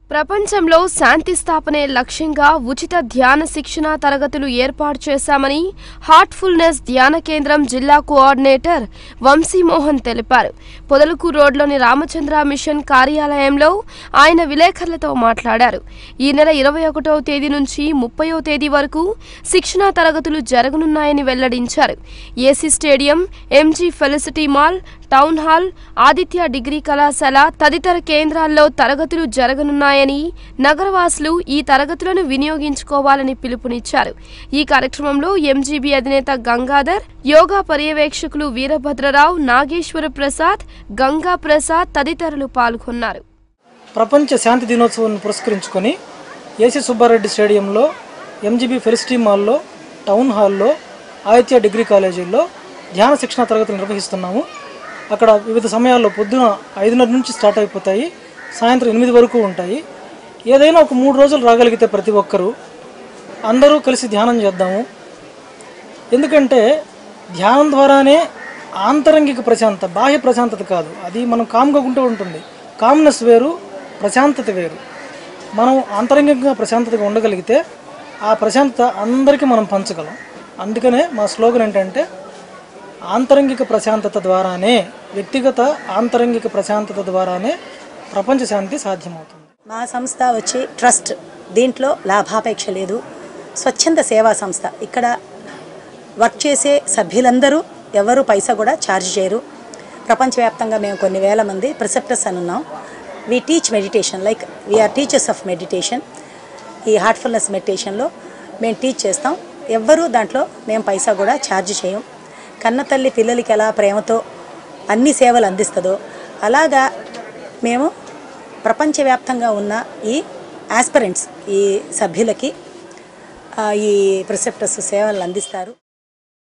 ప్రపంచంలో శాంతి స్థాపనే లక్ష్యంగా ఉచిత ధ్యాన శిక్షణ తరగతులు ఏర్పాటు చేశామని హార్ట్ఫుల్నెస్ ధ్యాన కేంద్రం జిల్లా కోఆర్డినేటర్ వంశీమోహన్ తెలిపారు పొదలుకు రోడ్లోని రామచంద్ర మిషన్ కార్యాలయంలో ఆయన విలేకరులతో మాట్లాడారు ఈ నెల ఇరవై ఒకటవ తేదీ నుంచి ముప్పయో తేదీ వరకు శిక్షణా తరగతులు జరగనున్నాయని వెల్లడించారు AC stadium MG felicity mall town hall Aditya degree కళాశాల తదితర కేంద్రాల్లో తరగతులు జరగనున్నాయని నగరవాసులు ఈ తరగతులను వినియోగించుకోవాలని పిలుపునిచ్చారు ఈ కార్యక్రమంలో ఎంజీబీ అధినేత గంగాధర్ యోగా పర్యవేక్షకులు వీరభద్రరావు నాగేశ్వర ప్రసాద్ గంగా ప్రసాద్ తదితరులు పాల్గొన్నారు ప్రపంచ శాంతి దినోత్సవాన్ని పురస్కరించుకొని ఏసీ సుబ్బారెడ్డి స్టేడియంలో ఎంజీబీ ఫెలిసిటీ మాల్లో టౌన్ హాల్లో ఆదిత్య డిగ్రీ కాలేజీల్లో ధ్యాన శిక్షణ తరగతులు నిర్వహిస్తున్నాము అక్కడ వివిధ సమయాల్లో పొద్దున ఐదున్నర నుంచి స్టార్ట్ అయిపోతాయి సాయంత్రం ఎనిమిది వరకు ఉంటాయి ఏదైనా ఒక మూడు రోజులు రాగలిగితే ప్రతి ఒక్కరూ అందరూ కలిసి ధ్యానం చేద్దాము ఎందుకంటే ధ్యానం ద్వారానే ఆంతరంగిక ప్రశాంతత బాహ్య ప్రశాంతత కాదు అది మనం కామ్గా ఉంటూ ఉంటుంది కామ్నెస్ వేరు ప్రశాంతత వేరు మనం ఆంతరంగికంగా ప్రశాంతతగా ఉండగలిగితే ఆ ప్రశాంతత అందరికీ మనం పంచగలం అందుకనే మా స్లోగన్ ఏంటంటే ఆంతరంగిక ప్రశాంతత ద్వారానే వ్యక్తిగత ఆంతరంగిక ప్రశాంతత ద్వారానే ప్రపంచ శాంతి సాధ్యమవుతుంది మా సంస్థ వచ్చి ట్రస్ట్ దీంట్లో లాభాపేక్ష లేదు స్వచ్ఛంద సేవా సంస్థ ఇక్కడ వర్క్ చేసే సభ్యులందరూ ఎవరు పైసా కూడా ఛార్జ్ చేయరు ప్రపంచవ్యాప్తంగా మేము కొన్ని వేల మంది ప్రిసెప్టర్స్ అని ఉన్నాం we teach meditation like we are teachers of meditation ఈ హార్ట్ఫుల్నెస్ మెడిటేషన్లో మేము టీచ్ చేస్తాం ఎవ్వరూ దాంట్లో మేము పైసా కూడా ఛార్జ్ చేయం కన్న తల్లి పిల్లలకి ఎలా ప్రేమతో అన్ని సేవలు అందిస్తుందో అలాగా మేము ప్రపంచవ్యాప్తంగా ఉన్న ఈ ఆస్పిరెంట్స్ ఈ సభ్యులకి ఆ, ఈ ప్రిసెప్టర్స్ సేవలు అందిస్తారు